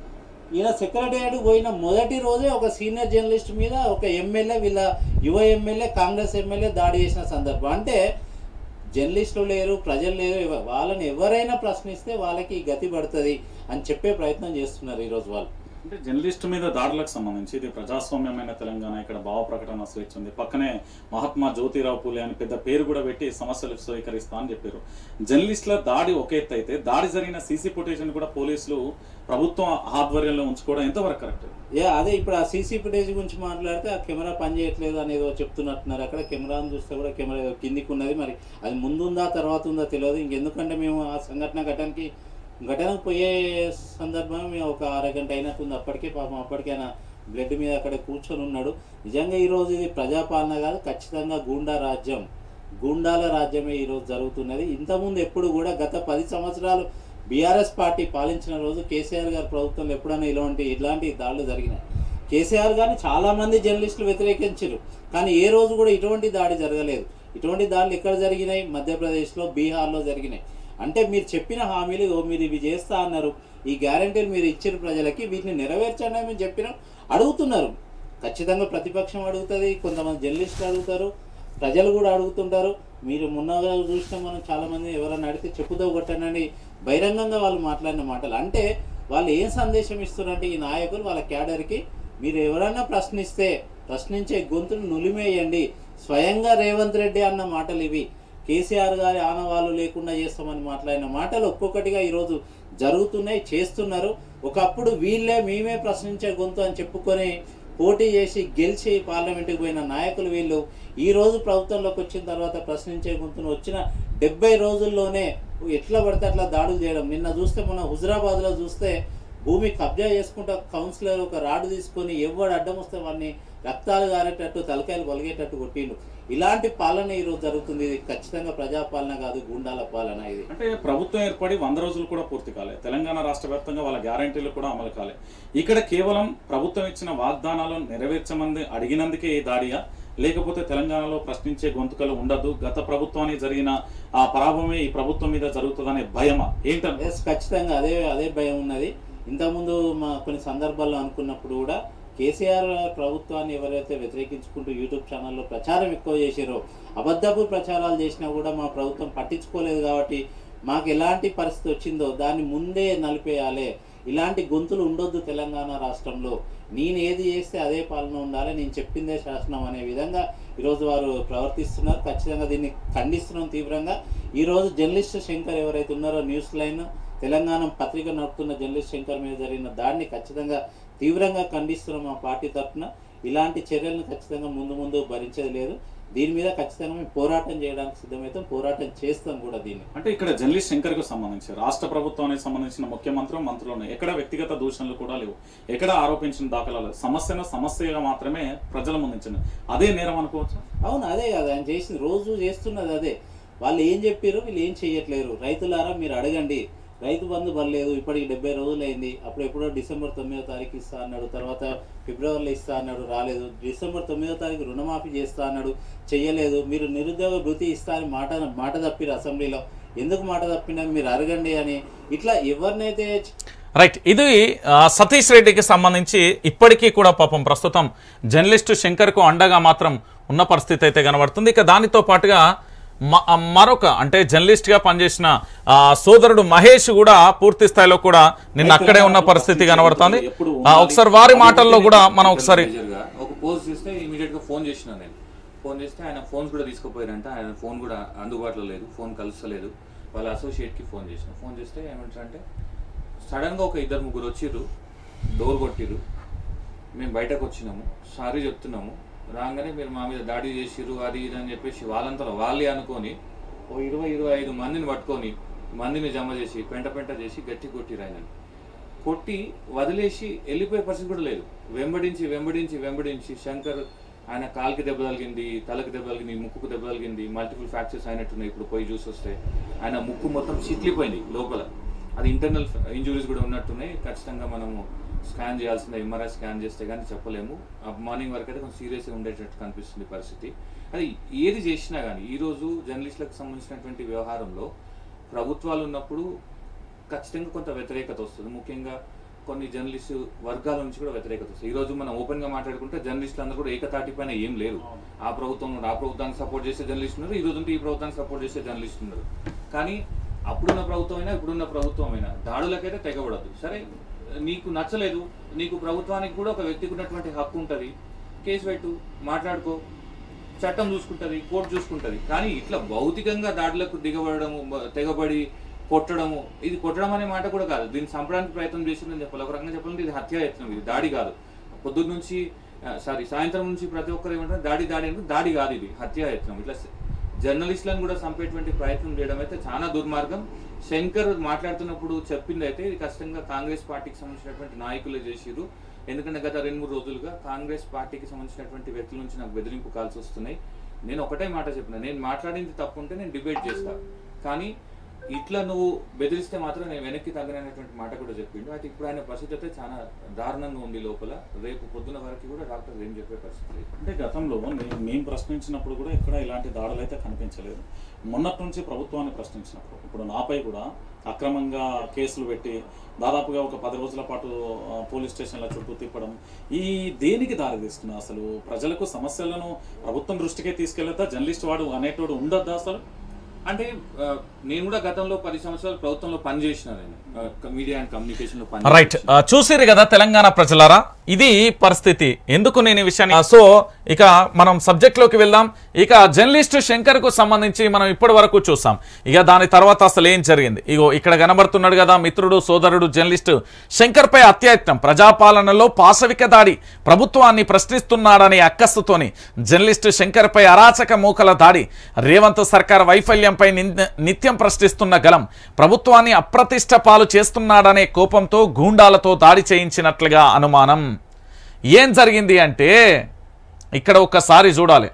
ఈయన సెక్రటరియట్ పోయిన మొదటి రోజే ఒక సీనియర్ జర్నలిస్ట్ మీద ఒక ఎమ్మెల్యే వీళ్ళ యువ ఎమ్మెల్యే కాంగ్రెస్ ఎమ్మెల్యే దాడి చేసిన సందర్భం అంటే జర్నలిస్టులు లేరు ప్రజలు లేరు ఎవ- వాళ్ళని ఎవరైనా ప్రశ్నిస్తే వాళ్ళకి ఈ గతి పడుతుంది అని చెప్పే ప్రయత్నం చేస్తున్నారు ఈరోజు వాళ్ళు
అంటే జర్నలిస్ట్ మీద దాడులకు సంబంధించి ఇది ప్రజాస్వామ్యమైన తెలంగాణ ఇక్కడ భావ ప్రకటన స్వేచ్ఛ ఉంది పక్కనే మహాత్మా జ్యోతిరావు పూలే అని పెద్ద పేరు కూడా పెట్టి సమస్యలు స్వీకరిస్తా అని చెప్పారు జర్నలిస్టుల దాడి ఒక ఎత్తు అయితే దాడి జరిగిన సీసీ ఫుటేజ్ కూడా పోలీసులు ప్రభుత్వం ఆధ్వర్యంలో ఉంచుకోవడం ఎంతవరకు కరెక్ట్
ఏ అదే ఇప్పుడు ఆ సీసీ ఫుటేజ్ గురించి మాట్లాడితే ఆ కెమెరా పనిచేయట్లేదు అనేదో చెప్తున్నట్టున్నారు అక్కడ కెమెరాను చూస్తే కూడా కెమెరా ఏదో కిందికి ఉన్నది మరి అది ముందుందా తర్వాత ఉందా తెలియదు ఇంకెందుకంటే మేము ఆ సంఘటన ఘటనకి ఘటనకు పోయే సందర్భం మేము ఒక అరగంట అయినట్టుంది అప్పటికే పాపం అప్పటికే ఆయన బ్లడ్ మీద అక్కడ కూర్చొని ఉన్నాడు నిజంగా ఈరోజు ఇది ప్రజాపాలన కాదు ఖచ్చితంగా గూండా రాజ్యం గూండాల రాజ్యమే ఈరోజు జరుగుతున్నది ఇంతకుముందు ఎప్పుడు కూడా గత పది సంవత్సరాలు బీఆర్ఎస్ పార్టీ పాలించిన రోజు కేసీఆర్ గారి ప్రభుత్వంలో ఎప్పుడైనా ఇలాంటి ఇలాంటి దాడులు జరిగినాయి కేసీఆర్ గారిని చాలా మంది జర్నలిస్టులు వ్యతిరేకించారు కానీ ఏ రోజు కూడా ఇటువంటి దాడి జరగలేదు ఇటువంటి దాడులు ఎక్కడ జరిగినాయి మధ్యప్రదేశ్లో బీహార్లో జరిగినాయి అంటే మీరు చెప్పిన హామీలు "ఓ, మీరు ఇవి చేస్తా అన్నారు ఈ గ్యారంటీలు మీరు ఇచ్చిన ప్రజలకి వీటిని నెరవేర్చండి అని మేము చెప్పినాం అడుగుతున్నారు ఖచ్చితంగా ప్రతిపక్షం అడుగుతుంది కొంతమంది జర్నలిస్టులు అడుగుతారు ప్రజలు కూడా అడుగుతుంటారు మీరు మొన్నగా చూసిన మనం చాలా మంది ఎవరైనా అడిగితే చెప్పుతో కొట్టండి బహిరంగంగా వాళ్ళు మాట్లాడిన మాటలు అంటే వాళ్ళు ఏం సందేశం ఇస్తున్నారంటే ఈ నాయకులు వాళ్ళ క్యాడర్కి మీరు ఎవరైనా ప్రశ్నిస్తే ప్రశ్నించే గొంతును నులిమేయండి స్వయంగా రేవంత్ రెడ్డి అన్న మాటలు ఇవి కేసీఆర్ గారి ఆనవాళ్ళు లేకుండా చేస్తామని మాట్లాడిన మాటలు ఒక్కొక్కటిగా ఈరోజు జరుగుతున్నాయి చేస్తున్నారు ఒకప్పుడు వీళ్ళే మేమే ప్రశ్నించే గొంతు అని చెప్పుకొని పోటీ చేసి గెలిచి పార్లమెంట్కి పోయిన నాయకులు వీళ్ళు ఈ రోజు ప్రభుత్వంలోకి వచ్చిన తర్వాత ప్రశ్నించే గొంతును వచ్చిన డెబ్బై రోజుల్లోనే ఎట్లా పడితే అట్లా దాడులు చేయడం నిన్న చూస్తే మన హుజరాబాద్లో చూస్తే భూమి కబ్జా చేసుకుంటా కౌన్సిలర్ ఒక రాడు తీసుకొని ఎవడు అడ్డం వస్తే వాడిని రక్తాలు గారేటట్టు తలకాయలు పొలిగేటట్టు కొట్టిండు ఇలాంటి పాలన ఈరోజు జరుగుతుంది ఇది ఖచ్చితంగా ప్రజాపాలన కాదు గుండాల పాలన ఇది
అంటే ప్రభుత్వం ఏర్పడి వంద రోజులు కూడా పూర్తి కాలే తెలంగాణ రాష్ట్ర వ్యాప్తంగా వాళ్ళ గ్యారంటీలు కూడా అమలు కాలే ఇక్కడ కేవలం ప్రభుత్వం ఇచ్చిన వాగ్దానాలను నెరవేర్చమంది అడిగినందుకే ఈ దాడియా లేకపోతే తెలంగాణలో ప్రశ్నించే గొంతుకలు ఉండదు గత ప్రభుత్వానికి జరిగిన ఆ పరాభవమే ఈ ప్రభుత్వం మీద జరుగుతుందనే భయమా ఏంటంటే
ఎస్ ఖచ్చితంగా అదే అదే భయం ఉన్నది ఇంతకుముందు మా కొన్ని సందర్భాల్లో అనుకున్నప్పుడు కూడా కేసీఆర్ ప్రభుత్వాన్ని ఎవరైతే వ్యతిరేకించుకుంటూ యూట్యూబ్ ఛానల్లో ప్రచారం ఎక్కువ చేశారో అబద్ధపు ప్రచారాలు చేసినా కూడా మా ప్రభుత్వం పట్టించుకోలేదు కాబట్టి మాకు ఎలాంటి పరిస్థితి వచ్చిందో దాన్ని ముందే నలిపేయాలి ఇలాంటి గొంతులు ఉండొద్దు తెలంగాణ రాష్ట్రంలో నేను ఏది చేస్తే అదే పాలన ఉండాలి నేను చెప్పిందే శాసనం అనే విధంగా ఈరోజు వారు ప్రవర్తిస్తున్నారు ఖచ్చితంగా దీన్ని ఖండిస్తున్నాం తీవ్రంగా ఈరోజు జర్నలిస్ట్ శంకర్ ఎవరైతే ఉన్నారో న్యూస్ లైన్ తెలంగాణ పత్రిక నడుపుతున్న జర్నలిస్ట్ శంకర్ మీద జరిగిన దాడిని ఖచ్చితంగా తీవ్రంగా ఖండిస్తున్నాం మా పార్టీ తరఫున ఇలాంటి చర్యలను ఖచ్చితంగా ముందు ముందు భరించేది లేదు దీని మీద ఖచ్చితంగా మేము పోరాటం చేయడానికి సిద్ధమవుతాం పోరాటం చేస్తాం కూడా దీన్ని
అంటే ఇక్కడ జర్నలిస్ట్ శంకర్ కు సంబంధించి రాష్ట్ర ప్రభుత్వానికి సంబంధించిన ముఖ్యమంత్రి మంత్రులు ఉన్నాయి ఎక్కడ వ్యక్తిగత దూషణలు కూడా లేవు ఎక్కడ ఆరోపించిన దాఖలాలు లేవు. సమస్యను సమస్యగా మాత్రమే ప్రజల ముందుంచింది అదే నేరం అనుకోవచ్చు
అవును అదే కదా ఆయన చేసింది రోజు చేస్తున్నది అదే వాళ్ళు ఏం చెప్పారు వీళ్ళు ఏం చేయట్లేరు రైతులారా మీరు అడగండి రైతు బంధు పర్లేదు ఇప్పటికి డెబ్బై రోజులు అయింది అప్పుడు ఎప్పుడో డిసెంబర్ తొమ్మిదో తారీఖు ఇస్తా అన్నాడు తర్వాత ఫిబ్రవరిలో ఇస్తా అన్నాడు రాలేదు డిసెంబర్ తొమ్మిదో తారీఖు రుణమాఫీ చేస్తా అన్నాడు చెయ్యలేదు మీరు నిరుద్యోగ భృతి ఇస్తా అని మాట మాట తప్పిరు అసెంబ్లీలో ఎందుకు మాట తప్పినా మీరు అడగండి అని ఇట్లా ఎవరినైతే
రైట్ ఇది ఆ, సతీష్ రెడ్డికి సంబంధించి ఇప్పటికీ కూడా పాపం ప్రస్తుతం జర్నలిస్టు శంకర్కు అండగా మాత్రం ఉన్న పరిస్థితి అయితే కనబడుతుంది ఇక దానితో పాటుగా మ- ఆ, మరొక అంటే జర్నలిస్ట్గా పనిచేసిన ఆ, సోదరుడు మహేష్ కూడా పూర్తి స్థాయిలో కూడా నిన్న అక్కడే ఉన్న పరిస్థితి కనబడుతుంది ఆ, ఒకసారి వారి మాటల్లో కూడా మనం ఒకసారి
మేజర్గా ఒక పోస్ట్ చేస్తే ఇమీడియట్ గా ఫోన్ చేసిన నేను ఫోన్ చేస్తే ఆయన ఫోన్స్ కూడా తీసుకుపోయారంట ఆయన ఫోన్ కూడా అందుబాటులో లేదు ఫోన్ కలుస్తలేదు వాళ్ళ అసోసియేట్ కి ఫోన్ చేసిన ఫోన్ చేస్తే ఏమంటారంటే సడన్ గా ఒక ఇద్దరు ముగ్గురు వచ్చిర్రు డోర్ కొట్టిర్రు మేము బయటకు వచ్చినాము సారీ చెప్తున్నాము రాగానే మీరు మా మీద దాడి చేసిర్రు అది ఇది అని చెప్పేసి వాళ్ళంతా వాళ్ళే అనుకొని ఓ ఇరవై ఇరవై ఐదు మందిని పట్టుకొని మందిని జమ చేసి పెంట పెంట చేసి గట్టి కొట్టిరు ఆయనని కొట్టి వదిలేసి వెళ్ళిపోయే పరిస్థితి కూడా లేదు వెంబడించి వెంబడించి వెంబడించి శంకర్ ఆయన కాలుకి దెబ్బ తగిలింది తలకి దెబ్బ తగిలింది ముక్కుకు దెబ్బ తగిలింది మల్టిపుల్ ఫ్రాక్చర్స్ అయినట్టున్నాయి ఇప్పుడు పోయి చూసి వస్తే ఆయన ముక్కు మొత్తం చిట్లిపోయింది లోపల అది ఇంటర్నల్ ఇంజురీస్ కూడా ఉన్నట్టున్నాయి ఖచ్చితంగా మనము స్కాన్ చేయాల్సిన ఎంఆర్ఐ స్కాన్ చేస్తే కానీ చెప్పలేము మార్నింగ్ వరకు అయితే కొంచెం సీరియస్గా ఉండేటట్టు కనిపిస్తుంది పరిస్థితి అది ఏది చేసినా కానీ ఈరోజు జర్నలిస్టులకు సంబంధించినటువంటి వ్యవహారంలో ప్రభుత్వాలు ఉన్నప్పుడు ఖచ్చితంగా కొంత వ్యతిరేకత వస్తుంది ముఖ్యంగా కొన్ని జర్నలిస్టు వర్గాల నుంచి కూడా వ్యతిరేకత వస్తుంది ఈ రోజు మనం ఓపెన్ గా మాట్లాడుకుంటే జర్నలిస్టులు అందరూ కూడా ఏకతాటి పైన ఏం లేరు ఆ ప్రభుత్వం నుండి ఆ ప్రభుత్వానికి సపోర్ట్ చేసే జర్నలిస్ట్ ఉన్నారు ఈ రోజు ఉంటే ఈ ప్రభుత్వానికి సపోర్ట్ చేసే జర్నలిస్ట్ ఉన్నారు కానీ అప్పుడున్న ప్రభుత్వం అయినా ఇప్పుడున్న ప్రభుత్వం అయినా దాడులకైతే తెగబడదు సరే నీకు నచ్చలేదు నీకు ప్రభుత్వానికి కూడా ఒక వ్యక్తికి ఉన్నటువంటి హక్కు ఉంటుంది కేసు పెట్టు మాట్లాడుకో చట్టం చూసుకుంటది కోర్టు చూసుకుంటది కానీ ఇట్లా భౌతికంగా దాడులకు దిగబడము మ- తెగబడి కొట్టడము ఇది కొట్టడం అనే మాట కూడా కాదు దీన్ని చంపడానికి ప్రయత్నం చేసిందని చెప్పాలి ఒక రకంగా చెప్పాలంటే ఇది హత్యాయత్నం ఇది దాడి కాదు పొద్దున్న నుంచి సారీ సాయంత్రం నుంచి ప్రతి ఒక్కరు ఏమంటారు దాడి దాడి అంటే దాడి కాదు ఇది హత్యాయత్నం ఇట్లా స- జర్నలిస్టులను కూడా చంపేటువంటి ప్రయత్నం చేయడం అయితే చాలా దుర్మార్గం శంకర్ మాట్లాడుతున్నప్పుడు చెప్పింది అయితే ఇది ఖచ్చితంగా కాంగ్రెస్ పార్టీకి సంబంధించినటువంటి నాయకులే చేసిరు ఎందుకంటే గత రెండు మూడు రోజులుగా కాంగ్రెస్ పార్టీకి సంబంధించినటువంటి వ్యక్తుల నుంచి నాకు బెదిరింపు కాల్స్ వస్తున్నాయి నేను ఒకటే మాట చెప్పిన నేను మాట్లాడింది తప్పు ఉంటే నేను డిబేట్ చేస్తా కానీ ఇట్లా నువ్వు బెదిరిస్తే మాత్రం నేను వెనక్కి తగ్గనటువంటి మాట కూడా చెప్పిండు అయితే ఇప్పుడు ఆయన పరిస్థితి అయితే చాలా దారుణంగా ఉంది లోపల రేపు పొద్దున వరకు కూడా డాక్టర్ ఏం చెప్పే పరిస్థితి లేదు
అంటే గతంలో నే- మేము ప్రశ్నించినప్పుడు కూడా ఎక్కడ ఇలాంటి దాడులు అయితే కనిపించలేదు మొన్నటి నుంచి ప్రభుత్వాన్ని ప్రశ్నించినప్పుడు ఇప్పుడు నాపై కూడా అక్రమంగా కేసులు పెట్టి దాదాపుగా ఒక పది రోజుల పాటు ఆ, పోలీస్ స్టేషన్ల చుట్టూ తిప్పడం ఈ దేనికి దారి తీస్తున్నా అసలు ప్రజలకు సమస్యలను ప్రభుత్వం దృష్టికే తీసుకెళ్తా జర్నలిస్ట్ వాడు అనేటోడు ఉండొద్దా అసలు
అంటే ఆ, నేను కూడా గతంలో పది సంవత్సరాలు ప్రభుత్వంలో పనిచేసిన నేను మీడియా అండ్ కమ్యూనికేషన్ లో
రైట్ ఆ, చూసిరు కదా తెలంగాణ ప్రజలారా ఇది పరిస్థితి ఎందుకు నేను ఈ విషయాన్ని ఆ, సో ఇక మనం సబ్జెక్ట్ లోకి వెళ్దాం ఇక జర్నలిస్ట్ శంకర్ కు సంబంధించి మనం ఇప్పటి వరకు చూసాం ఇక దాని తర్వాత అసలు ఏం జరిగింది ఇగో ఇక్కడ కనబడుతున్నాడు కదా మిత్రుడు సోదరుడు జర్నలిస్ట్ శంకర్ పై అత్యయత్నం ప్రజాపాలనలో పాశవిక దాడి ప్రభుత్వాన్ని ప్రశ్నిస్తున్నాడనే అక్కస్సుతోని జర్నలిస్ట్ శంకర్ పై అరాచక మూకల దాడి రేవంత్ సర్కార్ వైఫల్యంపై నిన్- నిత్యం ప్రశ్నిస్తున్న గలం ప్రభుత్వాన్ని అప్రతిష్ట పాలు చేస్తున్నాడనే కోపంతో గూండాలతో దాడి చేయించినట్లుగా అనుమానం ఏం జరిగింది అంటే ఇక్కడ ఒక్కసారి చూడాలి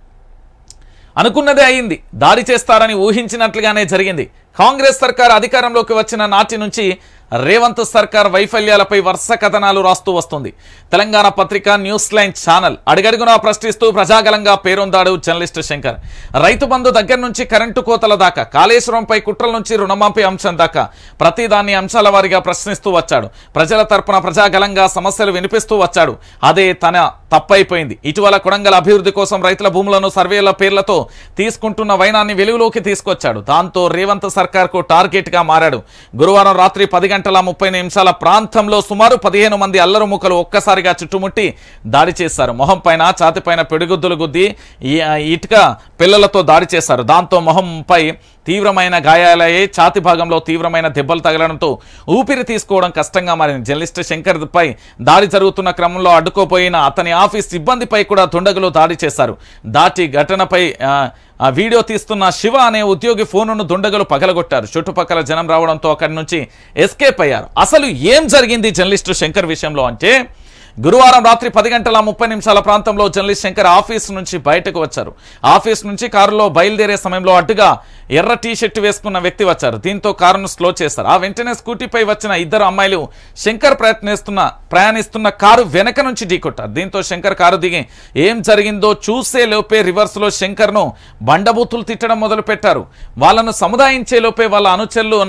అనుకున్నదే అయింది దాడి చేస్తారని ఊహించినట్లుగానే జరిగింది కాంగ్రెస్ సర్కార్ అధికారంలోకి వచ్చిన నాటి నుంచి రేవంత్ సర్కార్ వైఫల్యాలపై వరుస కథనాలు రాస్తూ వస్తుంది తెలంగాణ పత్రిక న్యూస్ లైన్ ఛానల్ అడుగడుగునా ప్రశ్నిస్తూ ప్రజాగలంగా పేరొందాడు జర్నలిస్ట్ శంకర్ రైతు బంధు దగ్గర నుంచి కరెంటు కోతల దాకా కాళేశ్వరంపై కుట్రల నుంచి రుణమాఫీ అంశం దాకా ప్రతిదాన్ని అంశాల వారీగా ప్రశ్నిస్తూ వచ్చాడు ప్రజల తరపున ప్రజాగలంగా సమస్యలు వినిపిస్తూ వచ్చాడు అదే తన తప్పైపోయింది ఇటీవల కొడంగల్ అభివృద్ధి కోసం రైతుల భూములను సర్వేల పేర్లతో తీసుకుంటున్న వైనాన్ని వెలుగులోకి తీసుకొచ్చాడు దాంతో రేవంత్ సర్కార్ కు టార్గెట్ గా మారాడు గురువారం రాత్రి పది గంటల ముప్పై నిమిషాల ప్రాంతంలో సుమారు పదిహేను మంది అల్లరు ముక్కలు ఒక్కసారిగా చుట్టుముట్టి దాడి చేశారు మొహం పైన ఛాతిపైన పిడిగుద్దులు గుద్ది ఈ- ఇటుక పిల్లలతో దాడి చేశారు దాంతో మొహంపై తీవ్రమైన గాయాలయ్యాయి ఛాతి భాగంలో తీవ్రమైన దెబ్బలు తగలడంతో ఊపిరి తీసుకోవడం కష్టంగా మారింది జర్నలిస్ట్ శంకర్ పై దాడి జరుగుతున్న క్రమంలో అడ్డుకోపోయిన అతని ఆఫీస్ సిబ్బందిపై కూడా దుండగులు దాడి చేశారు దాటి ఘటనపై ఆ, ఆ వీడియో తీస్తున్న శివ అనే ఉద్యోగి ఫోనును దుండగులు పగలగొట్టారు చుట్టుపక్కల జనం రావడంతో అక్కడి నుంచి ఎస్కేప్ అయ్యారు అసలు ఏం జరిగింది జర్నలిస్టు శంకర్ విషయంలో అంటే గురువారం రాత్రి పది గంటల ముప్పై నిమిషాల ప్రాంతంలో జర్నలిస్ట్ శంకర్ ఆఫీస్ నుంచి బయటకు వచ్చారు ఆఫీస్ నుంచి కారులో బయలుదేరే సమయంలో అడ్డుగా ఎర్ర టీ షర్ట్ వేసుకున్న వ్యక్తి వచ్చారు దీంతో కారును స్లో చేశారు ఆ వెంటనే స్కూటీపై వచ్చిన ఇద్దరు అమ్మాయిలు శంకర్ ప్రయత్నిస్తున్న ప్రయాణిస్తున్న కారు వెనక నుంచి ఢీకొట్టారు దీంతో శంకర్ కారు దిగి ఏం జరిగిందో చూసే లోపే రివర్స్ లో శంకర్ను బండబూతులు తిట్టడం మొదలు పెట్టారు వాళ్ళను సముదాయించే లోపే వాళ్ళ అనుచరులను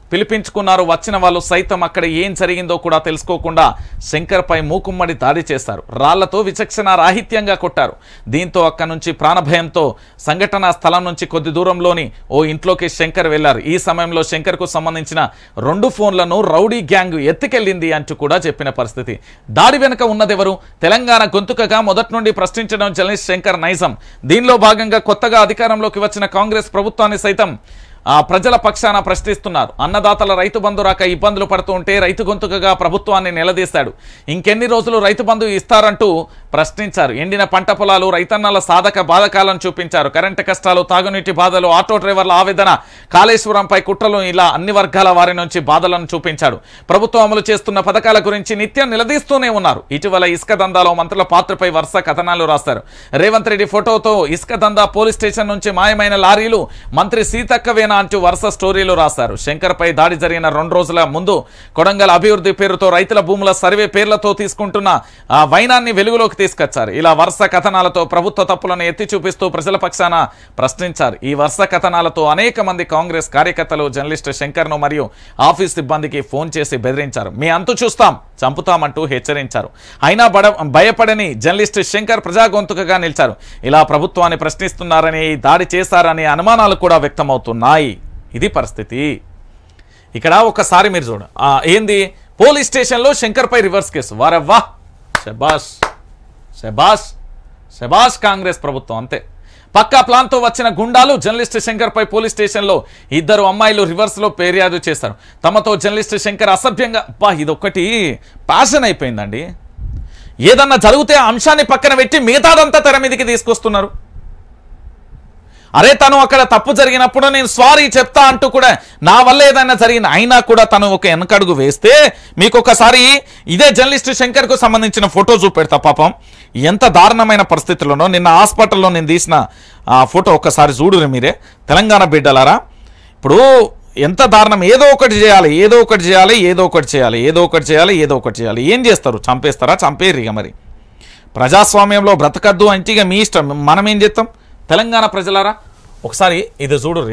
పిలిపించుకున్నారు వచ్చిన వాళ్ళు సైతం అక్కడ ఏం జరిగిందో కూడా తెలుసుకోకుండా శంకర్పై మూకుమ్మడి దాడి చేశారు రాళ్లతో విచక్షణ రాహిత్యంగా కొట్టారు దీంతో అక్కడి నుంచి ప్రాణభయంతో సంఘటనా స్థలం నుంచి కొద్ది దూరంలోని ఓ ఇంట్లోకి శంకర్ వెళ్లారు ఈ సమయంలో శంకర్కు సంబంధించిన రెండు ఫోన్లను రౌడీ గ్యాంగ్ ఎత్తుకెళ్లింది అంటూ కూడా చెప్పిన పరిస్థితి దాడి వెనుక ఉన్నదెవరు తెలంగాణ గొంతుకగా మొదటి నుండి ప్రశ్నించడం జర్నలిస్ట్ శంకర్ నైజం దీనిలో భాగంగా కొత్తగా అధికారంలోకి వచ్చిన కాంగ్రెస్ ప్రభుత్వాన్ని సైతం ఆ ప్రజల పక్షాన ప్రశ్నిస్తున్నారు అన్నదాతల రైతు బంధు రాక ఇబ్బందులు పడుతూ ఉంటే రైతు గొంతుకగా ప్రభుత్వాన్ని నిలదీశాడు ఇంకెన్ని రోజులు రైతు బంధు ఇస్తారంటూ ప్రశ్నించారు ఎండిన పంట పొలాలు రైతన్నల సాధక బాధకాలను చూపించారు కరెంటు కష్టాలు తాగునీటి బాధలు ఆటో డ్రైవర్ల ఆవేదన కాళేశ్వరంపై కుట్రలు ఇలా అన్ని వర్గాల వారి నుంచి బాధలను చూపించాడు ప్రభుత్వం అమలు చేస్తున్న పథకాల గురించి నిత్యం నిలదీస్తూనే ఉన్నారు ఇటీవల ఇసుక దందాలో మంత్రుల పాత్రపై వరుస కథనాలు రాశారు రేవంత్ రెడ్డి ఫోటోతో ఇసుక దందా పోలీస్ స్టేషన్ నుంచి మాయమైన లారీలు మంత్రి సీతక్కవేనా అంటూ వరుస స్టోరీలు రాశారు శంకర్పై దాడి జరిగిన రెండు రోజుల ముందు కొడంగల్ అభివృద్ధి పేరుతో రైతుల భూముల సర్వే పేర్లతో తీసుకుంటున్న ఆ వైనాన్ని వెలుగులోకి తీసుకొచ్చారు ఇలా వరుస కథనాలతో ప్రభుత్వ తప్పులను ఎత్తి చూపిస్తూ ప్రజల పక్షాన ప్రశ్నించారు ఈ వరుస కథనాలతో అనేక మంది కాంగ్రెస్ కార్యకర్తలు జర్నలిస్టు శంకర్ను మరియు ఆఫీస్ సిబ్బందికి ఫోన్ చేసి బెదిరించారు మీ అంతు చూస్తాం చంపుతామంటూ హెచ్చరించారు అయినా బడ భయపడని జర్నలిస్టు శంకర్ ప్రజా గొంతుకగా నిలిచారు ఇలా ప్రభుత్వాన్ని ప్రశ్నిస్తున్నారని దాడి చేశారనే అనుమానాలు కూడా వ్యక్తమవుతున్నాయి ఇది పరిస్థితి ఇక్కడ ఒకసారి మీరు చూడ ఆ, ఏంది పోలీస్ స్టేషన్లో శంకర్పై రివర్స్ కేసు వారవ్వా శబాష్ శబాష్ శబాష్ కాంగ్రెస్ ప్రభుత్వం అంతే పక్కా ప్లాన్తో వచ్చిన గుండాలు జర్నలిస్ట్ శంకర్పై పోలీస్ స్టేషన్లో ఇద్దరు అమ్మాయిలు రివర్స్లో ఫిర్యాదు చేశారు తమతో జర్నలిస్ట్ శంకర్ అసభ్యంగా బా ఇదొక్కటి ప్యాషన్ అయిపోయిందండి ఏదన్నా జరిగితే ఆ అంశాన్ని పక్కన పెట్టి మిగతాదంతా తెర మీదకి తీసుకొస్తున్నారు అరే తను అక్కడ తప్పు జరిగినప్పుడు నేను సారీ చెప్తా అంటూ కూడా నా వల్ల ఏదైనా జరిగింది అయినా కూడా తను ఒక వెనకడుగు వేస్తే మీకు ఒకసారి ఇదే జర్నలిస్ట్ శంకర్కు సంబంధించిన ఫోటో చూపెడతా పాపం ఎంత దారుణమైన పరిస్థితుల్లోనో నిన్న హాస్పిటల్లో నేను తీసిన ఆ ఫోటో ఒక్కసారి చూడు మీరే తెలంగాణ బిడ్డలారా ఇప్పుడు ఎంత దారుణం ఏదో ఒకటి చేయాలి ఏదో ఒకటి చేయాలి ఏదో ఒకటి చేయాలి ఏదో ఒకటి చేయాలి ఏదో ఒకటి చేయాలి ఏం చేస్తారు చంపేస్తారా చంపేరు ఇక మరి ప్రజాస్వామ్యంలో బ్రతకద్దు అంటే ఇక మీ ఇష్టం మనం ఏం చేస్తాం తెలంగాణ ప్రజలారా ఒకసారి ఇది చూడుర్రి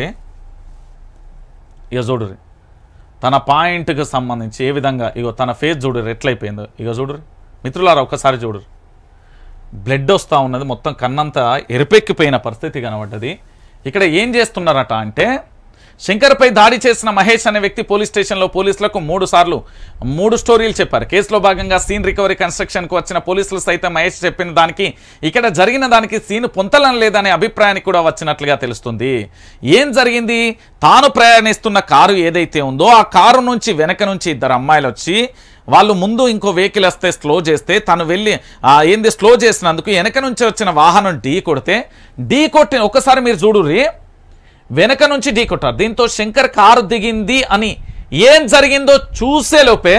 ఇక చూడుర్రి తన పాయింట్కి సంబంధించి ఏ విధంగా ఇగో తన ఫేస్ చూడుర్రి ఎట్లయిపోయిందో ఇక చూడుర్రి మిత్రులారా ఒకసారి చూడుర్రి బ్లడ్ వస్తూ ఉన్నది మొత్తం కన్నంతా ఎరిపెక్కిపోయిన పరిస్థితి కనబడ్డది ఇక్కడ ఏం చేస్తున్నారట అంటే శంకర్పై దాడి చేసిన మహేష్ అనే వ్యక్తి పోలీస్ స్టేషన్లో పోలీసులకు మూడు సార్లు మూడు స్టోరీలు చెప్పారు కేసులో భాగంగా సీన్ రికవరీ కన్స్ట్రక్షన్కు వచ్చిన పోలీసులు సైతం మహేష్ చెప్పిన దానికి ఇక్కడ జరిగిన దానికి సీన్ పొంతలం లేదనే అభిప్రాయానికి కూడా వచ్చినట్లుగా తెలుస్తుంది ఏం జరిగింది తాను ప్రయాణిస్తున్న కారు ఏదైతే ఉందో ఆ కారు నుంచి వెనక నుంచి ఇద్దరు అమ్మాయిలు వచ్చి వాళ్ళు ముందు ఇంకో వెహికల్ వస్తే స్లో చేస్తే తను వెళ్ళి ఆ, ఏంది స్లో చేసినందుకు వెనక నుంచి వచ్చిన వాహనం ఢీ కొడితే ఢీ కొట్టి ఒకసారి మీరు చూడుర్రి వెనక నుంచి ఢీ కొట్టారు దీంతో శంకర్ కారు దిగింది అని ఏం జరిగిందో చూసే లోపే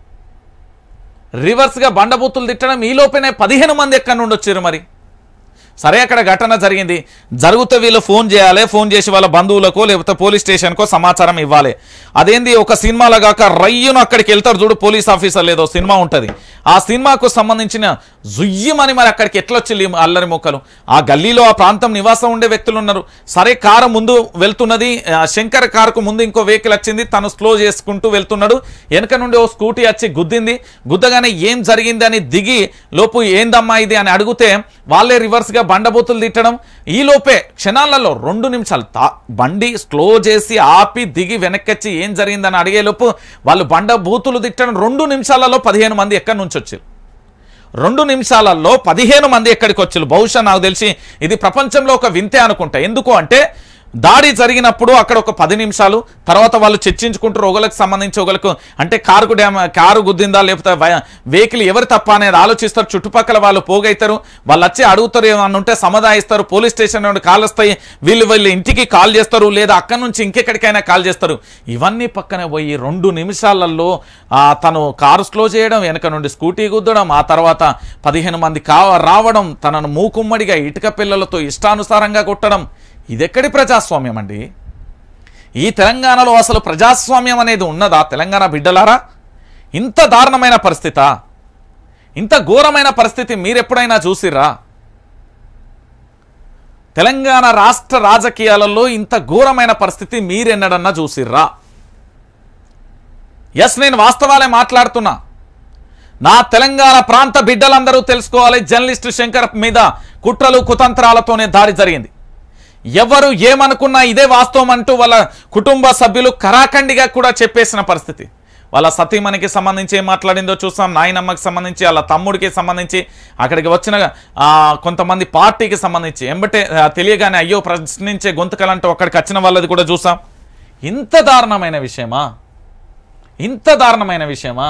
రివర్స్గా బండబూతులు తిట్టడం ఈ లోపేనే పదిహేను మంది ఎక్కడి నుండి వచ్చారు మరి సరే అక్కడ ఘటన జరిగింది జరిగితే వీళ్ళు ఫోన్ చేయాలి ఫోన్ చేసి వాళ్ళ బంధువులకో లేకపోతే పోలీస్ స్టేషన్కో సమాచారం ఇవ్వాలి అదేంది ఒక సినిమాలో కాక రయ్యును అక్కడికి వెళ్తారు చూడు పోలీస్ ఆఫీసర్ లేదో సినిమా ఉంటుంది ఆ సినిమాకు సంబంధించిన జుయ్యమని మరి అక్కడికి ఎట్లా వచ్చి అల్లరి మొక్కలు ఆ గల్లీలో ఆ ప్రాంతం నివాసం ఉండే వ్యక్తులు ఉన్నారు సరే కారు ముందు వెళ్తున్నది ఆ, శంకర్ కారుకు ముందు ఇంకో వెహికల్ వచ్చింది తను స్లో చేసుకుంటూ వెళ్తున్నాడు వెనక నుండి ఓ స్కూటీ వచ్చి గుద్దింది గుద్దగానే ఏం జరిగింది అని దిగి లోపు ఏందమ్మా ఇది అని అడిగితే వాళ్ళే రివర్స్గా బండబూతులు తిట్టడం ఈ లోపే క్షణాలలో రెండు నిమిషాలు తా బండి స్లో చేసి ఆపి దిగి వెనక్కి ఏం జరిగిందని అడిగే లోపు వాళ్ళు బండ బూతులు తిట్టడం రెండు నిమిషాలలో పదిహేను మంది ఎక్కడి నుంచి వచ్చారు రెండు నిమిషాలలో పదిహేను మంది ఎక్కడికి వచ్చారు బహుశా నాకు తెలిసి ఇది ప్రపంచంలో ఒక వింతే అనుకుంటా ఎందుకు అంటే దాడి జరిగినప్పుడు అక్కడ ఒక పది నిమిషాలు తర్వాత వాళ్ళు చర్చించుకుంటారు ఒకరికి సంబంధించి ఒకరికి అంటే కారుకు డ్యామ్ కారు గుద్దిందా లేకపోతే వెహికల్ ఎవరు తప్ప అనేది ఆలోచిస్తారు చుట్టుపక్కల వాళ్ళు పోగైతారు వాళ్ళు వచ్చి అడుగుతారు ఏమన్నా ఉంటే సమాధాయిస్తారు పోలీస్ స్టేషన్ నుండి కాల్ వస్తాయి వీళ్ళు వీళ్ళు ఇంటికి కాల్ చేస్తారు లేదా అక్కడి నుంచి ఇంకెక్కడికైనా కాల్ చేస్తారు ఇవన్నీ పక్కనే పోయి రెండు నిమిషాలలో ఆ, తను కారు స్లో చేయడం వెనక నుండి స్కూటీ గుద్దడం ఆ తర్వాత పదిహేను మంది కా రావడం తనను మూకుమ్మడిగా ఇటుక పిల్లలతో ఇష్టానుసారంగా కొట్టడం ఇదెక్కడి ప్రజాస్వామ్యం అండి ఈ తెలంగాణలో అసలు ప్రజాస్వామ్యం అనేది ఉన్నదా తెలంగాణ బిడ్డలారా ఇంత దారుణమైన పరిస్థితా ఇంత ఘోరమైన పరిస్థితి మీరెప్పుడైనా చూసిర్రా తెలంగాణ రాష్ట్ర రాజకీయాలలో ఇంత ఘోరమైన పరిస్థితి మీరెన్నడన్నా చూసిర్రా ఎస్ నేను వాస్తవాలే మాట్లాడుతున్నా నా తెలంగాణ ప్రాంత బిడ్డలందరూ తెలుసుకోవాలి జర్నలిస్టు శంకర్ మీద కుట్రలు కుతంత్రాలతోనే దాడి జరిగింది ఎవరు ఏమనుకున్నా ఇదే వాస్తవం అంటూ వాళ్ళ కుటుంబ సభ్యులు కరాఖండిగా కూడా చెప్పేసిన పరిస్థితి వాళ్ళ సతీమణికి సంబంధించి ఏం మాట్లాడిందో చూసాం నాయనమ్మకి సంబంధించి వాళ్ళ తమ్ముడికి సంబంధించి అక్కడికి వచ్చిన ఆ, కొంతమంది పార్టీకి సంబంధించి ఎంబటే ఆ, తెలియగానే అయ్యో ప్రశ్నించే గొంతుకలంటూ అక్కడికి వచ్చిన వాళ్ళది కూడా చూసాం ఇంత దారుణమైన విషయమా ఇంత దారుణమైన విషయమా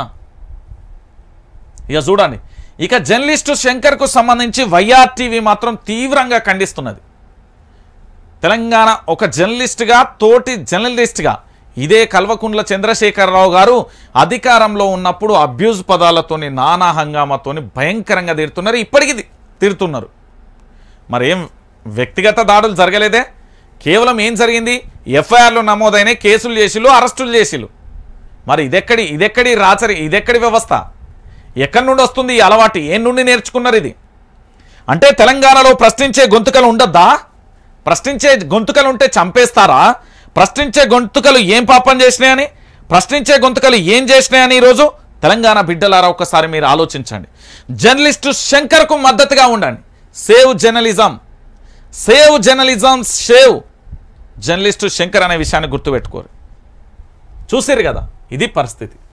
ఇక చూడండి ఇక జర్నలిస్టు శంకర్కు సంబంధించి వైఆర్ టీవీ మాత్రం తీవ్రంగా ఖండిస్తున్నది తెలంగాణ ఒక జర్నలిస్ట్గా తోటి జర్నలిస్ట్గా ఇదే కల్వకుంట్ల చంద్రశేఖరరావు గారు అధికారంలో ఉన్నప్పుడు అబ్యూజ్ పదాలతోని నానా హంగామాతోని భయంకరంగా తీరుతున్నారు ఇప్పటికీ తి- తీరుతున్నారు మరేం వ్యక్తిగత దాడులు జరగలేదే కేవలం ఏం జరిగింది ఎఫ్ఐఆర్లు నమోదైన కేసులు చేసిళ్ళు అరెస్టులు చేసిళ్ళు మరి ఇదెక్కడి ఇదెక్కడి రాచరి ఇదెక్కడి వ్యవస్థ ఎక్కడి నుండి వస్తుంది ఈ అలవాటు ఏ నుండి నేర్చుకున్నారు ఇది అంటే తెలంగాణలో ప్రశ్నించే గొంతుకలు ఉండద్దా ప్రశ్నించే గొంతుకలు ఉంటే చంపేస్తారా ప్రశ్నించే గొంతుకలు ఏం పాపం చేసినాయని ప్రశ్నించే గొంతుకలు ఏం చేసినాయని ఈరోజు తెలంగాణ బిడ్డలారా ఒకసారి మీరు ఆలోచించండి జర్నలిస్టు శంకర్కు మద్దతుగా ఉండండి save journalism save journalism save journalist Shankar అనే విషయాన్ని గుర్తుపెట్టుకోరు చూసారు కదా ఇది పరిస్థితి